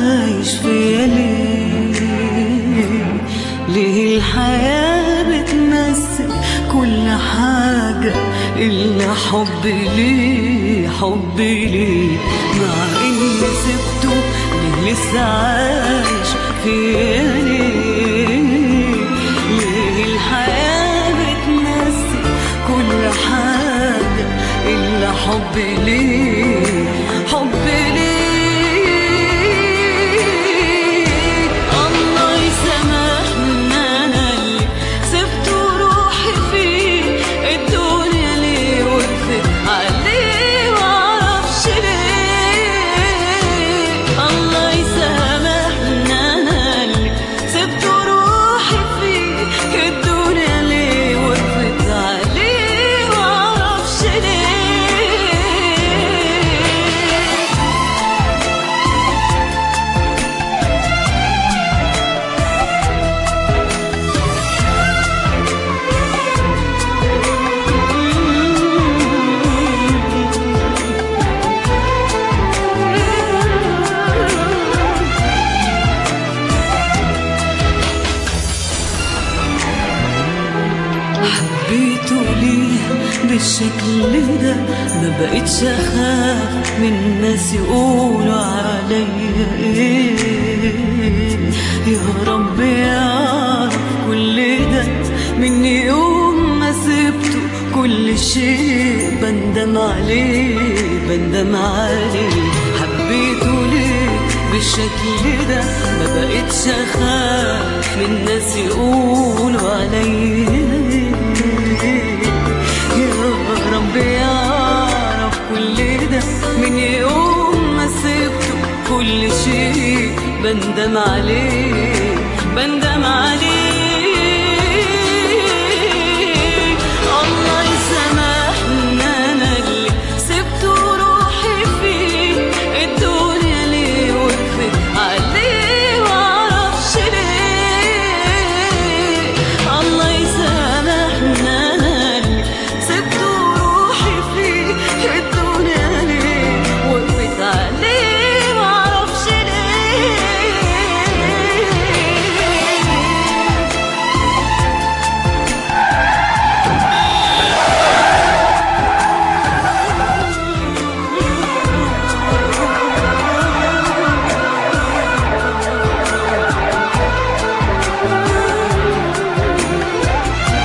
عايش فيا ليه ليه الحياة بتمثل كل حاجة إلا حبي ليه حبي ليه مع إني سبته ليه لسه عايش فيا ليه ليه الحياة بتمثل كل حاجة إلا حبي ليه حبي ليه الله يسامحنا أنا اللي سبت روحي فيه الدنيا ليه وقفت عليه معرفش ليه الله يسامحنا أنا اللي سبت روحي فيه الدنيا ليه وقفت عليه معرفش ليه حبيته ليه بالشكل ده ما بقتش اخاف من الناس يقولوا عليا ايه يا رب يعرف كل ده من يوم ما سبته كل شيء بندم عليه بندم عليه حبيته ليه بالشكل ده ما بقتش اخاف من الناس يقولوا عليا يا رب يعرف كل ده من يوم ما سبته كل شيء بندم عليه بندم عليه